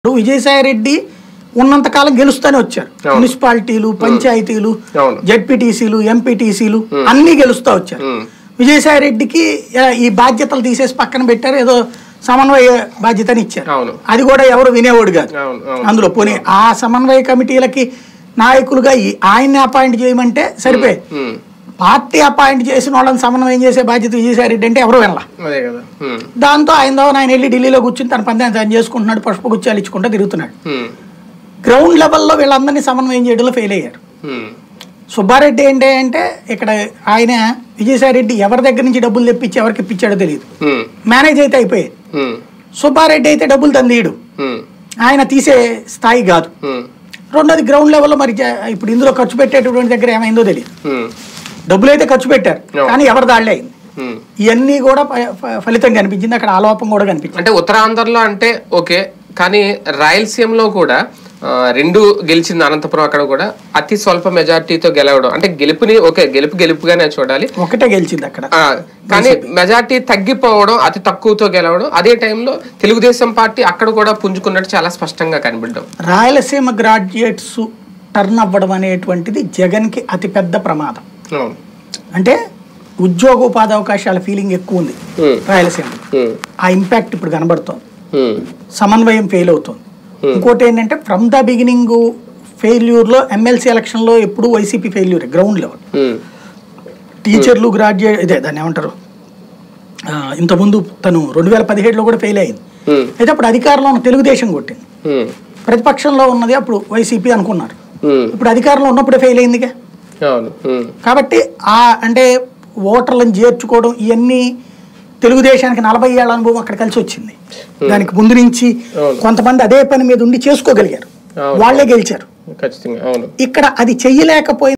ఇప్పుడు విజయసాయి రెడ్డి ఉన్నంత కాలం గెలుస్తూనే వచ్చారు అవును. మున్సిపాలిటీలు పంచాయతీలు అవును. జడ్పీటీసీలు ఎంపీటీసీలు అన్ని గెలుస్తూ వచ్చారు ఉమ్. విజయసాయి రెడ్డికి ఆ, ఈ బాధ్యతలు తీసేసి పక్కన పెట్టారు ఏదో సమన్వయ బాధ్యతని ఇచ్చారు అవును. అది కూడా ఎవరు వినేవాడు కాదు అవును, అవును. అందులో పోనీ ఆ సమన్వయ కమిటీలకి నాయకులుగా ఈ- ఆయన్ని అపాయింట్ చేయమంటే సరిపోయి ఉమ్. పార్టీ అపాయింట్ చేసిన వాళ్ళని సమన్వయం చేసే బాధ్యత విజయసాయి రెడ్డి అంటే ఎవరు వినలా అదే కదా ఉమ్. దాంతో ఆయన ద్వారా ఆయన వెళ్ళి ఢిల్లీలో కూర్చుని తన పందాన్ని తాను చేసుకుంటున్నాడు పుష్పగుచ్చాలు ఇచ్చుకుంటూ తిరుగుతున్నాడు ఉమ్. గ్రౌండ్ లెవెల్లో వీళ్ళందరినీ సమన్వయం చేయడంలో ఫెయిల్ అయ్యారు ఉమ్. సుబ్బారెడ్డి ఏంటి అంటే ఇక్కడ ఆయన విజయసాయి రెడ్డి ఎవరి దగ్గర నుంచి డబ్బులు తెప్పించి ఎవరికి ఇప్పించాడో తెలియదు ఉమ్. మేనేజ్ అయితే అయిపోయేది ఉమ్. సుబ్బారెడ్డి అయితే డబ్బులు తందీయడు ఉమ్. ఆయన తీసే స్థాయి కాదు ఉమ్. రెండోది గ్రౌండ్ లెవెల్లో మరి జ- ఇప్పుడు ఇందులో ఖర్చు పెట్టేటటువంటి దగ్గర ఏమైందో తెలియదు ఉమ్. డబ్బులు అయితే ఖర్చు పెట్టారు అవును. కానీ ఎవరి దాళ్ళే అయింది ఉమ్. ఇవన్నీ కూడా ఫ- ఫ- ఫలితం కనిపించింది అక్కడ ఆలోపం కూడా కనిపించింది అంటే ఉత్తరాంధ్రలో అంటే ఓకే కానీ రాయలసీమలో కూడా ఆ, రెండు గెలిచింది అనంతపురం అక్కడ కూడా అతి స్వల్ప మెజార్టీతో గెలవడం అంటే గెలుపుని ఓకే గెలుపు గెలుపుగానే చూడాలి ఒకటే గెలిచింది అక్కడ ఆ, కానీ మెజార్టీ తగ్గిపోవడం అతి తక్కువతో గెలవడం అదే టైంలో తెలుగుదేశం పార్టీ అక్కడ కూడా పుంజుకున్నట్టు చాలా స్పష్టంగా కనిపించడం రాయలసీమ గ్రాడ్యుయేట్స్ టర్న్ అవ్వడం అనేటువంటిది జగన్కి అతిపెద్ద ప్రమాదం అవును అంటే ఉద్యోగ ఉపాధి అవకాశాల ఫీలింగ్ ఎక్కువ ఉంది ఉమ్. రాయలసీమ ఉమ్. ఆ ఇంపాక్ట్ ఇప్పుడు కనబడుతోంది ఉమ్. సమన్వయం ఫెయిల్ అవుతుంది ఇంకోటి ఏంటంటే ఫ్రమ్ ద బిగినింగ్ ఫెయిల్యూర్లో ఎమ్మెల్సీ ఎలక్షన్లో ఎప్పుడు YCP failure ground level um. టీచర్లు గ్రాడ్యుయేట్ ఇదే దాన్ని ఏమంటారు ఆ, ఇంతకుముందు తను రెండు వేల పదిహేడులో కూడా ఫెయిల్ అయింది ఉమ్. అయితే అప్పుడు అధికారంలో ఉన్న తెలుగుదేశం కొట్టింది ఉమ్. ప్రతిపక్షంలో ఉన్నది అప్పుడు వైసీపీ అనుకున్నారు ఉమ్. ఇప్పుడు అధికారంలో ఉన్నప్పుడే ఫెయిల్ అయిందిగా అవును ఉమ్. కాబట్టి ఆ అంటే ఓటర్లను చేర్చుకోవడం ఇవన్నీ తెలుగుదేశానికి నలభై ఏళ్ళ అనుభవం అక్కడ కలిసి వచ్చింది దానికి ముందు నుంచి అవును. కొంతమంది అదే పని మీద ఉండి చేసుకోగలిగారు అవును. వాళ్ళే గెలిచారు ఖచ్చితంగా అవును ఇక్కడ అది చెయ్యలేకపోయిన